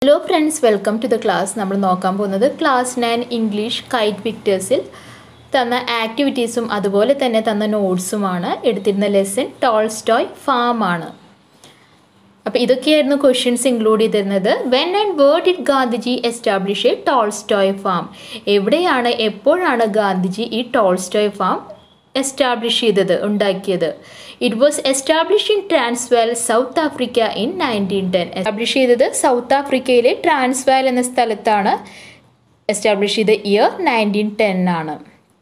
Hello friends welcome to the class നമ്മൾ നോക്കാൻ പോകുന്നത് ക്ലാസ് നയൻ ഇംഗ്ലീഷ് കൈറ്റ് പിക്ചേഴ്സിൽ തന്ന ആക്ടിവിറ്റീസും അതുപോലെ തന്നെ തന്ന നോട്ട്സുമാണ് എടുത്തിരുന്ന ലെസൺ ടോൾസ്റ്റോയ് ഫാം ആണ് അപ്പോൾ ഇതൊക്കെയായിരുന്നു ക്വസ്റ്റ്യൻസ് ഇൻക്ലൂഡ് ചെയ്തിരുന്നത് when and where'd it Gandhiji establish a Tolstoy farm എവിടെയാണ് എപ്പോഴാണ് ഗാന്ധിജി ഈ ടോൾസ്റ്റോയ് ഫാം എസ്റ്റാബ്ലിഷ് ചെയ്തത് ഉണ്ടാക്കിയത് it was establish in Transvaal South Africa in nineteen ten establish ചെയ്തത് സൗത്ത് ആഫ്രിക്കയിലെ ട്രാൻസ്വാൽ എന്ന സ്ഥലത്താണ് എസ്റ്റാബ്ലിഷ് ചെയ്ത ഇയർ നയൻറ്റീൻ ടെൻ ആണ്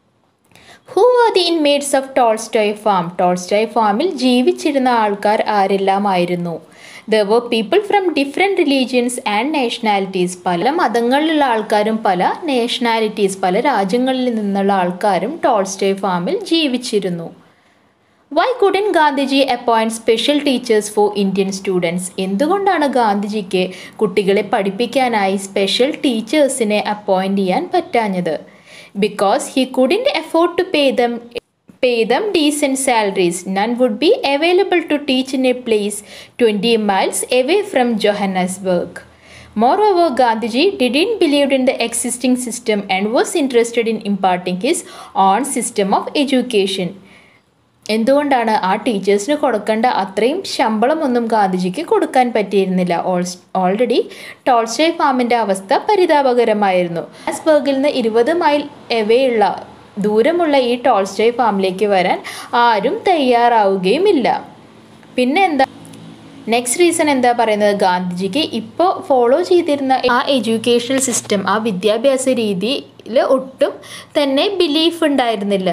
who are the inmates of Tolstoy farm Tolstoy ഫാമിൽ ജീവിച്ചിരുന്ന ആൾക്കാർ ആരെല്ലാമായിരുന്നു they were people from different religions and nationalities പല മതങ്ങളിലുള്ള ആൾക്കാരും പല നാഷണാലിറ്റീസ് പല രാജ്യങ്ങളിൽ നിന്നുള്ള ആൾക്കാരും ടോൾസ്റ്റോയ് ഫാമിൽ ജീവിച്ചിരുന്നു why couldn't Gandhiji appoint special teachers for Indian students എന്തുകൊണ്ടാണ് ഗാന്ധിജിക്ക് കുട്ടികളെ പഠിപ്പിക്കാനായി സ്പെഷ്യൽ ടീച്ചേഴ്സിനെ അപ്പോയിൻറ്റ് ചെയ്യാൻ പറ്റാഞ്ഞത് because he couldn't afford to pay them pay them decent salaries. None would be available to teach in a place 20 miles away from Johannesburg. Moreover, Gandhiji didn't believe in the existing system and was interested in imparting his own system of education. എന്തുകൊണ്ടാണ് ആ ടീച്ചേഴ്സിന് കൊടുക്കേണ്ട അത്രയും ശമ്പളമൊന്നും ഗാന്ധിജിക്ക് കൊടുക്കാൻ പറ്റിയിരുന്നില്ല already Tolstoy ഫാമിൻ്റെ അവസ്ഥ പരിതാപകരമായിരുന്നു ആസ്ബർഗിൽ നിന്ന് ഇരുപത് മൈൽ എവേയുള്ള ദൂരമുള്ള ഈ ടോൾസ്റ്റോയ് ഫാമിലേക്ക് വരാൻ ആരും തയ്യാറാവുകയുമില്ല പിന്നെ എന്താ നെക്സ്റ്റ് റീസൺ എന്താ പറയുന്നത് ഗാന്ധിജിക്ക് ഇപ്പോൾ ഫോളോ ചെയ്തിരുന്ന ആ എഡ്യൂക്കേഷണൽ സിസ്റ്റം ആ വിദ്യാഭ്യാസ രീതിയിൽ ഒട്ടും തന്നെ ബിലീഫ് ഉണ്ടായിരുന്നില്ല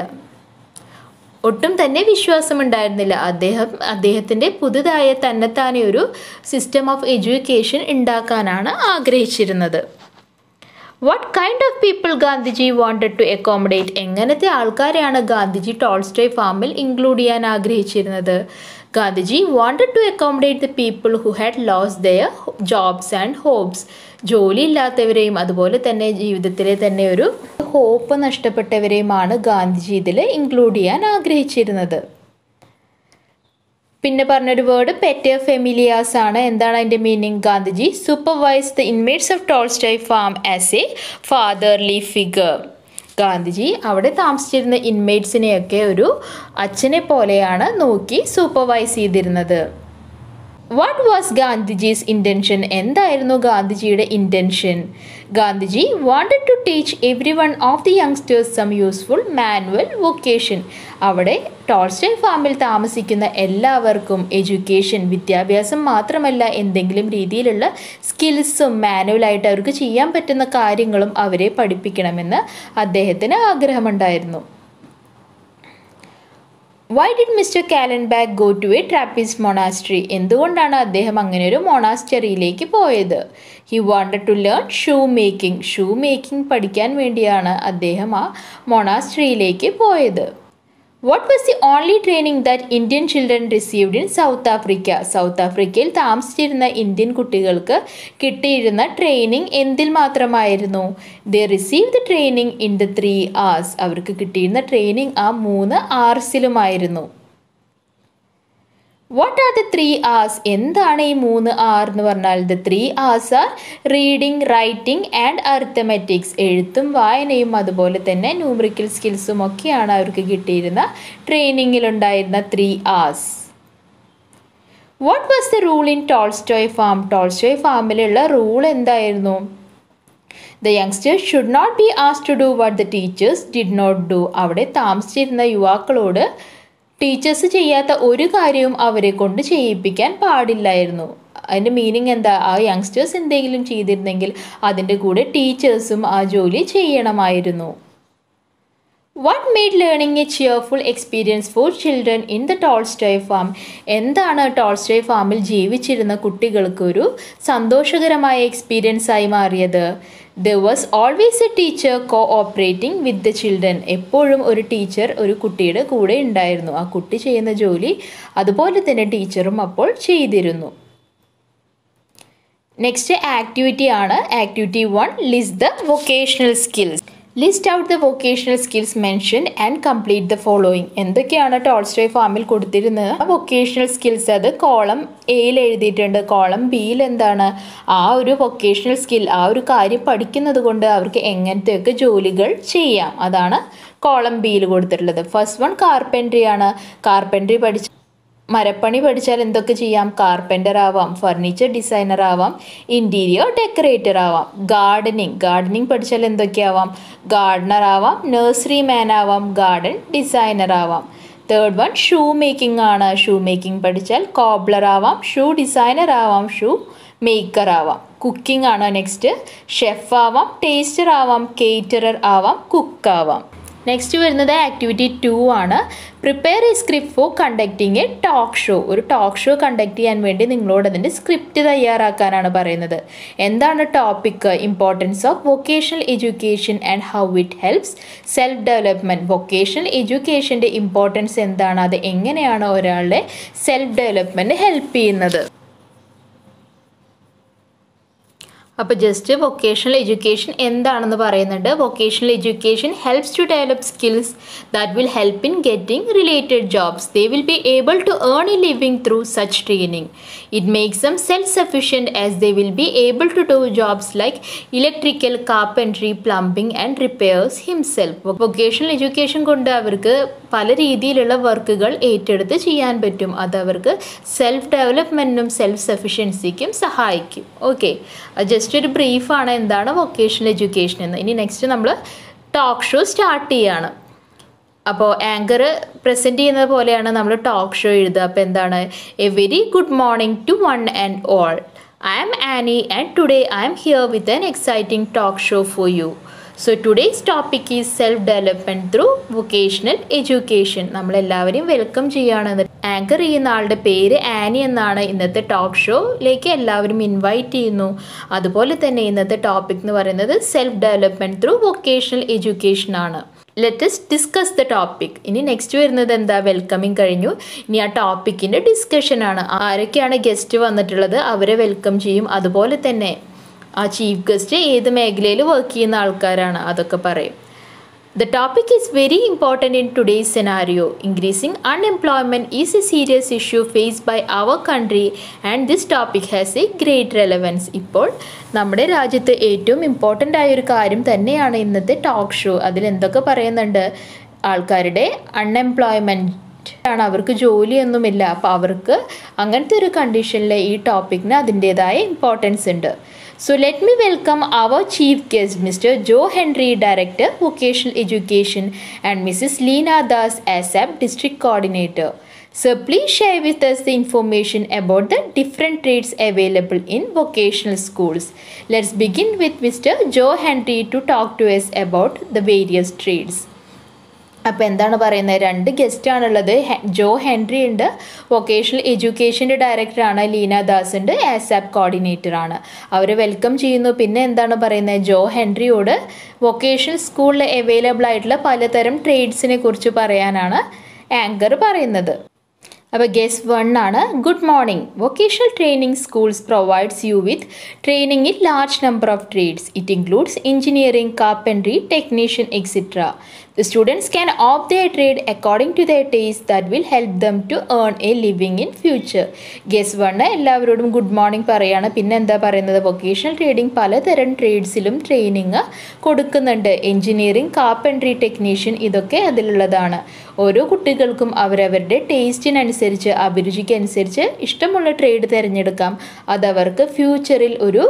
ഒട്ടും തന്നെ വിശ്വാസമുണ്ടായിരുന്നില്ല അദ്ദേഹം അദ്ദേഹത്തിൻ്റെ പുതുതായ തന്നെത്താനെ ഒരു സിസ്റ്റം ഓഫ് എഡ്യൂക്കേഷൻ ഉണ്ടാക്കാനാണ് ആഗ്രഹിച്ചിരുന്നത് what kind of people Gandhiji wanted to accommodate എങ്ങനത്തെ ആൾക്കാരെയാണ് ഗാന്ധിജി ടോൾസ്റ്റോയ് ഫാമിൽ ഇൻക്ലൂഡ് ചെയ്യാൻ ആഗ്രഹിച്ചിരുന്നത് Gandhiji wanted to accommodate the people who had lost their jobs and hopes ജോലി ഇല്ലാത്തവരെയും അതുപോലെ തന്നെ ജീവിതത്തിലെ തന്നെ ഒരു ഹോപ്പ് നഷ്ടപ്പെട്ടവരെയുമാണ് ഗാന്ധിജി ഇതിൽ ഇൻക്ലൂഡ് ചെയ്യാൻ ആഗ്രഹിച്ചിരുന്നത് പിന്നെ പറഞ്ഞൊരു വേർഡ് പെറ്റർ ഫെമിലിയാസ് ആണ് എന്താണ് അതിൻ്റെ meaning Gandhiji supervise the inmates of Tolstoy farm as a fatherly figure Gandhiji അവിടെ താമസിച്ചിരുന്ന ഇൻമേറ്റ്സിനെയൊക്കെ ഒരു അച്ഛനെ പോലെയാണ് നോക്കി സൂപ്പർവൈസ് ചെയ്തിരുന്നത് വാട്ട് വാസ് ഗാന്ധിജീസ് ഇൻറ്റൻഷൻ എന്തായിരുന്നു ഗാന്ധിജിയുടെ intention Gandhiji wanted to teach every one of the youngsters some useful manual vocation അവിടെ ടോൾസ്റ്റോയ് ഫാമിൽ താമസിക്കുന്ന എല്ലാവർക്കും എഡ്യൂക്കേഷൻ വിദ്യാഭ്യാസം മാത്രമല്ല എന്തെങ്കിലും രീതിയിലുള്ള സ്കിൽസും മാനുവലായിട്ട് അവർക്ക് ചെയ്യാൻ പറ്റുന്ന കാര്യങ്ങളും അവരെ പഠിപ്പിക്കണമെന്ന് അദ്ദേഹത്തിന് ആഗ്രഹമുണ്ടായിരുന്നു why did mister Kallenbach go to a Trappist monastery എന്തുകൊണ്ടാണ് അദ്ദേഹം അങ്ങനെ ഒരു മൊണാസ്റ്ററിയിലേക്ക് പോയത് he wanted to learn shoe making shoe making പഠിക്കാൻ വേണ്ടിയാണ് അദ്ദേഹം ആ മൊണാസ്ട്രിയിലേക്ക് പോയത് what was the only training that Indian children received in South Africa South ആഫ്രിക്കയിൽ താമസിച്ചിരുന്ന ഇന്ത്യൻ കുട്ടികൾക്ക് കിട്ടിയിരുന്ന ട്രെയിനിങ് എന്തിൽ മാത്രമായിരുന്നു they receive the training in the three R's അവർക്ക് കിട്ടിയിരുന്ന ട്രെയിനിങ് ആ മൂന്ന് ആർസിലുമായിരുന്നു what are the three R's എന്താണ് ഈ മൂന്ന് ആർ എന്ന് പറഞ്ഞാൽ the three R's are reading writing and arithmetics എഴുത്തും വായനയും അതുപോലെ തന്നെ ന്യൂമറിക്കൽ സ്കിൽസും ഒക്കെയാണ് അവർക്ക് കിട്ടിയിരുന്ന ട്രെയിനിങ്ങിലുണ്ടായിരുന്ന three R's what was the rule in Tolstoy farm Tolstoy ഫാമിലുള്ള റൂൾ എന്തായിരുന്നു the youngsters should not be ആസ് to do what the teachers did not do അവിടെ താമസിച്ചിരുന്ന യുവാക്കളോട് ടീച്ചേഴ്സ് ചെയ്യാത്ത ഒരു കാര്യവും അവരെ കൊണ്ട് ചെയ്യിപ്പിക്കാൻ പാടില്ലായിരുന്നു അതിൻ്റെ മീനിങ് എന്താ ആ യങ്സ്റ്റേഴ്സ് എന്തെങ്കിലും ചെയ്തിരുന്നെങ്കിൽ അതിൻ്റെ കൂടെ ടീച്ചേഴ്സും ആ ജോലി ചെയ്യണമായിരുന്നു what made learning a cheerful experience for children in the Tolstoy farm എന്താണ് ടോൾസ്റ്റോയ് ഫാമിൽ ജീവിച്ചിരുന്ന കുട്ടികൾക്ക് ഒരു സന്തോഷകരമായ എക്സ്പീരിയൻസ് ആയി മാറിയത് there was always a teacher cooperating with the children എപ്പോഴും ഒരു ടീച്ചർ ഒരു കുട്ടിയുടെ കൂടെ ഉണ്ടായിരുന്നു ആ കുട്ടി ചെയ്യുന്ന ജോലി അതുപോലെ തന്നെ ടീച്ചറും അപ്പോൾ ചെയ്തിരുന്നു നെക്സ്റ്റ് ആക്ടിവിറ്റി ആണ് activity one list the vocational skills list out the vocational skills mention and complete the following എന്തൊക്കെയാണ് ടോൾസ്റ്റോയ് ഫാമിൽ കൊടുത്തിരുന്നത് വൊക്കേഷണൽ സ്കിൽസ് അത് കോളം എയിൽ എഴുതിയിട്ടുണ്ട് കോളം ബിയിൽ എന്താണ് ആ ഒരു വൊക്കേഷണൽ സ്കിൽ ആ ഒരു കാര്യം പഠിക്കുന്നത് കൊണ്ട് അവർക്ക് എങ്ങനത്തെയൊക്കെ ജോലികൾ ചെയ്യാം അതാണ് കോളം ബിയിൽ കൊടുത്തിട്ടുള്ളത് ഫസ്റ്റ് വൺ കാർപ്പൻട്രി ആണ് കാർപ്പൻട്രി പഠിച്ച മരപ്പണി പഠിച്ചാൽ എന്തൊക്കെ ചെയ്യാം കാർപ്പൻ്റർ ആവാം ഫർണിച്ചർ ഡിസൈനർ ആവാം ഇൻറ്റീരിയർ ഡെക്കറേറ്റർ ആവാം ഗാർഡനിങ് ഗാർഡനിങ് പഠിച്ചാൽ എന്തൊക്കെയാവാം ഗാർഡനർ ആവാം നഴ്സറി മാൻ ആവാം ഗാർഡൻ ഡിസൈനർ ആവാം തേർഡ് വൺ ഷൂ മേക്കിംഗ് ആണ് ഷൂ മേക്കിംഗ് പഠിച്ചാൽ കോബ്ലർ ആവാം ഷൂ ഡിസൈനർ ആവാം ഷൂ മേക്കർ ആവാം കുക്കിംഗ് ആണ് നെക്സ്റ്റ് ഷെഫ് ആവാം ടേസ്റ്റർ ആവാം കേറ്ററർ ആവാം കുക്ക് ആവാം നെക്സ്റ്റ് വരുന്നത് ആക്ടിവിറ്റി ടു ആണ് prepare a script for conducting a talk show ഒരു ടോക്ക് ഷോ കണ്ടക്ട് ചെയ്യാൻ വേണ്ടി നിങ്ങളോട് അതിൻ്റെ സ്ക്രിപ്റ്റ് തയ്യാറാക്കാനാണ് പറയുന്നത് എന്താണ് topic importance of vocational education and how it helps self development vocational എഡ്യൂക്കേഷൻ്റെ ഇമ്പോർട്ടൻസ് എന്താണ് അത് എങ്ങനെയാണ് ഒരാളുടെ സെൽഫ് ഡെവലപ്മെൻറ്റ് ഹെൽപ്പ് ചെയ്യുന്നത് അപ്പോൾ ജസ്റ്റ് വൊക്കേഷണൽ എഡ്യൂക്കേഷൻ എന്താണെന്ന് പറയുന്നുണ്ട് vocational education helps to develop skills that will help in getting related jobs they will be able to earn a living through such training it makes them self sufficient as they will be able to do jobs like electrical carpentry plumbing and repairs himself vocational education കൊണ്ട് അവർക്ക് പല രീതിയിലുള്ള വർക്കുകൾ ഏറ്റെടുത്ത് ചെയ്യാൻ പറ്റും അത് അവർക്ക് സെൽഫ് ഡെവലപ്മെൻറ്റിനും സെൽഫ് സഫിഷ്യൻസിക്കും സഹായിക്കും ഓക്കെ ജസ്റ്റ് ഒരു ബ്രീഫാണ് എന്താണ് വൊക്കേഷണൽ എഡ്യൂക്കേഷൻ എന്ന് ഇനി നെക്സ്റ്റ് നമ്മൾ ടോക്ക് ഷോ സ്റ്റാർട്ട് ചെയ്യാണ് അപ്പോൾ ആങ്കർ പ്രസൻറ്റ് ചെയ്യുന്നത് പോലെയാണ് നമ്മൾ ടോക്ക് ഷോ എഴുതുക അപ്പോൾ എന്താണ് a very good morning to one and all I am Annie and today I am here with an exciting talk show for you so today's topic is self development through vocational education നമ്മളെല്ലാവരെയും welcome ചെയ്യുകയാണ് anchor ചെയ്യുന്ന ആളുടെ പേര് Annie എന്നാണ് ഇന്നത്തെ talk ഷോയിലേക്ക് എല്ലാവരും invite ചെയ്യുന്നു അതുപോലെ തന്നെ ഇന്നത്തെ ടോപ്പിക് എന്ന് പറയുന്നത് self development through vocational education ആണ് ലെറ്റസ് ഡിസ്കസ് ദ ടോപ്പിക് ഇനി നെക്സ്റ്റ് വരുന്നത് എന്താ വെൽക്കമിങ് കഴിഞ്ഞു ഇനി ആ ടോപ്പിക്കിൻ്റെ ഡിസ്കഷൻ ആണ് ആരൊക്കെയാണ് ഗസ്റ്റ് വന്നിട്ടുള്ളത് അവരെ വെൽക്കം ചെയ്യും അതുപോലെ തന്നെ ആ ചീഫ് ഗസ്റ്റ് ഏത് മേഖലയിൽ വർക്ക് ചെയ്യുന്ന ആൾക്കാരാണ് അതൊക്കെ പറയും the topic is very important in today's scenario increasing unemployment is a serious issue face by our country and this topic has a great relevance ഇപ്പോൾ നമ്മുടെ രാജ്യത്ത് ഏറ്റവും ഇമ്പോർട്ടൻ്റ് ആയ ഒരു കാര്യം തന്നെയാണ് ഇന്നത്തെ ടോക്ക് ഷോ അതിൽ എന്തൊക്കെ പറയുന്നുണ്ട് ആൾക്കാരുടെ അൺഎംപ്ലോയ്മെൻറ്റ് ആണ് അവർക്ക് ജോലിയൊന്നുമില്ല അപ്പോൾ അവർക്ക് അങ്ങനത്തെ ഒരു കണ്ടീഷനിൽ ഈ ടോപ്പിക്കിന് അതിൻ്റേതായ ഇമ്പോർട്ടൻസ് ഉണ്ട് So let me welcome our chief guest, Mr. Joe Henry, Director, Vocational Education, and Mrs. Leena Das, ASAP District Coordinator. So please share with us the information about the different trades available in vocational schools. Let's begin with Mr. Joe Henry to talk to us about the various trades. അപ്പോൾ എന്താണ് പറയുന്നത് രണ്ട് ഗസ്റ്റാണുള്ളത് ജോ Henry ഉണ്ട് vocational എഡ്യൂക്കേഷൻ്റെ ഡയറക്ടറാണ് ലീന ദാസ് ഉണ്ട് ആസാപ്പ് coordinator ആണ് അവരെ welcome ചെയ്യുന്നു പിന്നെ എന്താണ് പറയുന്നത് ജോ ഹെൻറിയോട് വൊക്കേഷണൽ സ്കൂളിൽ അവൈലബിൾ ആയിട്ടുള്ള പലതരം ട്രേഡ്സിനെ കുറിച്ച് പറയാനാണ് ആങ്കർ പറയുന്നത് അപ്പോൾ ഗെസ് വൺ ആണ് good morning vocational training schools provides you with training in large number of trades it includes engineering carpentry technician etcetera The students can opt their trade according to their taste that will help them to earn a living in future. Guest one എല്ലാവരോടും good morning പറയാണ് പിന്നെ എന്താ പറയുന്നത് vocational trading പലതരം ട്രേഡ്സിലും training കൊടുക്കുന്നുണ്ട് engineering carpentry technician ഇതൊക്കെ അതിലുള്ളതാണ് ഓരോ കുട്ടികൾക്കും അവരവരുടെ ടേസ്റ്റിനനുസരിച്ച് അഭിരുചിക്കനുസരിച്ച് ഇഷ്ടമുള്ള ട്രേഡ് തിരഞ്ഞെടുക്കാം അതവർക്ക് ഫ്യൂച്ചറിൽ ഒരു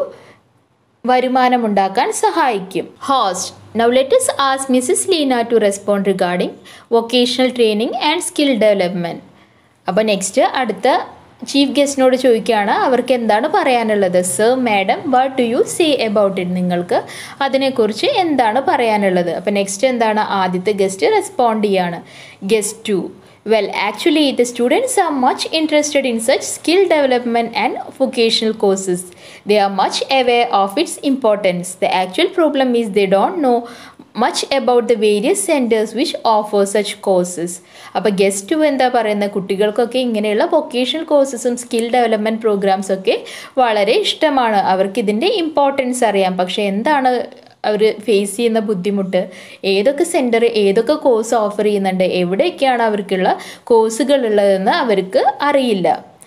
വരുമാനമുണ്ടാക്കാൻ സഹായിക്കും host now let's ask Mrs Leena to respond regarding vocational training and skill development അപ്പോൾ നെക്സ്റ്റ് അടുത്ത ചീഫ് ഗസ്റ്റിനോട് ചോദിക്കുകയാണ് അവർക്ക് എന്താണ് പറയാനുള്ളത് sir madam what do you say about it നിങ്ങൾക്ക് അതിനെക്കുറിച്ച് എന്താണ് പറയാനുള്ളത് അപ്പോൾ നെക്സ്റ്റ് എന്താണ് ആദ്യത്തെ ഗസ്റ്റ് റെസ്പോണ്ട് ചെയ്യാണ് guest two Well, actually, the students are much interested in such skill development and vocational courses. They are much aware of its importance. The actual problem is they don't know much about the various centers which offer such courses. അപ്പോൾ guest എന്താ പറയുന്നത് കുട്ടികൾക്കൊക്കെ ഇങ്ങനെയുള്ള vocational കോഴ്സസും skill development പ്രോഗ്രാംസും ഒക്കെ വളരെ ഇഷ്ടമാണ് അവർക്ക് ഇതിൻ്റെ ഇമ്പോർട്ടൻസ് അറിയാം പക്ഷേ എന്താണ് അവർ ഫേസ് ചെയ്യുന്ന ബുദ്ധിമുട്ട് ഏതൊക്കെ സെൻറ്റർ ഏതൊക്കെ കോഴ്സ് ഓഫർ ചെയ്യുന്നുണ്ട് എവിടെയൊക്കെയാണ് അവർക്കുള്ള കോഴ്സുകൾ ഉള്ളതെന്ന് അവർക്ക് അറിയില്ല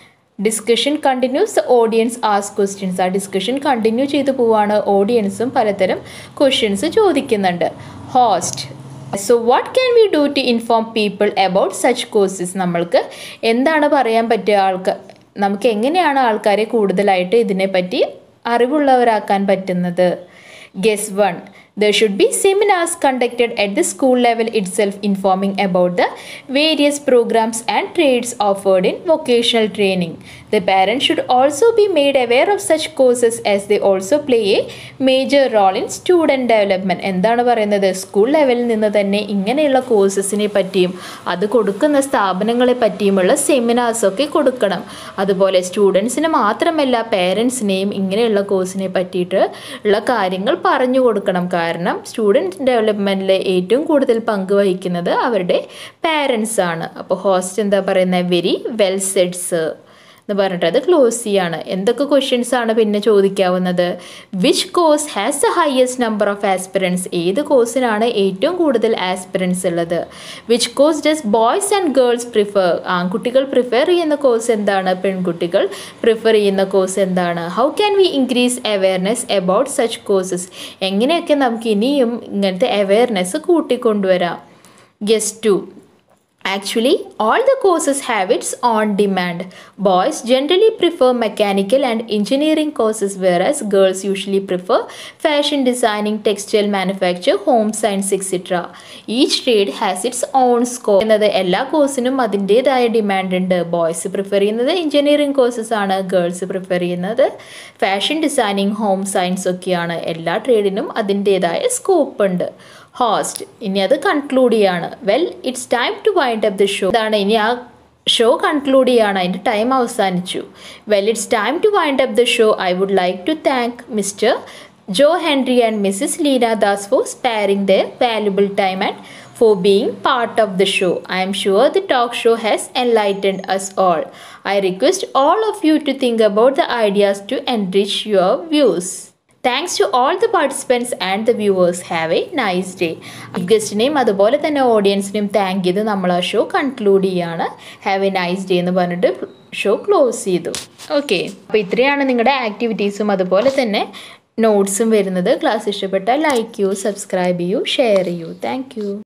discussion continues audience ask questions ആ ഡിസ്കഷൻ കണ്ടിന്യൂ ചെയ്തു പോവാണ് ഓഡിയൻസും പലതരം ക്വസ്റ്റ്യൻസ് ചോദിക്കുന്നുണ്ട് host so what can we do to inform people about such courses നമ്മൾക്ക് എന്താണ് പറയാൻ പറ്റുക ആൾക്കാർ നമുക്ക് എങ്ങനെയാണ് ആൾക്കാരെ കൂടുതലായിട്ട് ഇതിനെപ്പറ്റി അറിവുള്ളവരാക്കാൻ പറ്റുന്നത് guest one There should be seminars conducted at the school level itself informing about the various programs and trades offered in vocational training. The parents should also be made aware of such courses as they also play a major role in student development. എന്താണ് പറയുന്നത് school ലെവലിൽ നിന്ന് തന്നെ ഇങ്ങനെയുള്ള കോഴ്സസിനെ പറ്റിയും അത് കൊടുക്കുന്ന സ്ഥാപനങ്ങളെ പറ്റിയുമുള്ള സെമിനാർസ് ഒക്കെ കൊടുക്കണം അതുപോലെ സ്റ്റുഡൻസിന് മാത്രമല്ല പേരൻസിനെയും ഇങ്ങനെയുള്ള കോഴ്സിനെ പറ്റിയിട്ട് ഉള്ള കാര്യങ്ങൾ പറഞ്ഞു കൊടുക്കണം കാരണം സ്റ്റുഡൻറ് ഡെവലപ്മെൻറ്റിൽ ഏറ്റവും കൂടുതൽ പങ്ക് വഹിക്കുന്നത് അവരുടെ പാരൻസ് ആണ് അപ്പോൾ ഹോസ്റ്റ് എന്താ പറയുന്നത് വെരി വെൽ സെഡ്സ് എന്ന് പറഞ്ഞിട്ട് അത് ക്ലോസ് ചെയ്യാണ് എന്തൊക്കെ ക്വസ്റ്റ്യൻസ് ആണ് പിന്നെ ചോദിക്കാവുന്നത് which course has the highest number of aspirants ഏത് കോഴ്സിനാണ് ഏറ്റവും കൂടുതൽ ആസ്പിറൻസ് ഉള്ളത് which course does boys and girls prefer ആൺകുട്ടികൾ പ്രിഫർ ചെയ്യുന്ന കോഴ്സ് എന്താണ് പെൺകുട്ടികൾ പ്രിഫർ ചെയ്യുന്ന കോഴ്സ് എന്താണ് how can we increase awareness about such courses എങ്ങനെയൊക്കെ നമുക്ക് ഇനിയും ഇങ്ങനത്തെ അവയർനെസ് കൂട്ടിക്കൊണ്ടുവരാം guest two Actually, all the courses have its own demand. Boys generally prefer mechanical and engineering courses, whereas girls usually prefer fashion designing, textile manufacture, home science, etc. Each trade has its own scope. എന്നത് എല്ലാ കോഴ്സിനും അതിൻ്റേതായ demand ഉണ്ട് boys prefer ചെയ്യുന്നത് engineering courses ആണ് girls prefer ചെയ്യുന്നത് fashion designing home science ഒക്കെയാണ് എല്ലാ ട്രേഡിനും അതിൻ്റേതായ സ്കോപ്പ് ഉണ്ട് ഹോസ്റ്റ് ഇനി അത് കൺക്ലൂഡ് ചെയ്യാണ് well it's time to wind up the show ഇതാണ് ഇനി ആ ഷോ കൺക്ലൂഡ് ചെയ്യാണ് അതിൻ്റെ ടൈം അവസാനിച്ചു well it's time to wind up the show I would like to thank Mr Joe Henry and Mrs Leena Das for sparing their valuable time and for being part of the show. I am sure the talk show has enlightened us all. I request all of you to think about the ideas to enrich your views. Thanks to all the participants and the viewers have a nice day ഗസ്റ്റിനെയും അതുപോലെ തന്നെ ഓഡിയൻസിനെയും thank ചെയ്ത് നമ്മൾ ആ show conclude ചെയ്യാണ് have a nice day എന്ന് പറഞ്ഞിട്ട് ഷോ ക്ലോസ് ചെയ്തു ഓക്കെ അപ്പോൾ ഇത്രയാണ് നിങ്ങളുടെ ആക്ടിവിറ്റീസും അതുപോലെ തന്നെ നോട്ട്സും വരുന്നത് ക്ലാസ് ഇഷ്ടപ്പെട്ടാൽ ലൈക്ക് ചെയ്യൂ സബ്സ്ക്രൈബ് ചെയ്യൂ ഷെയർ ചെയ്യൂ താങ്ക്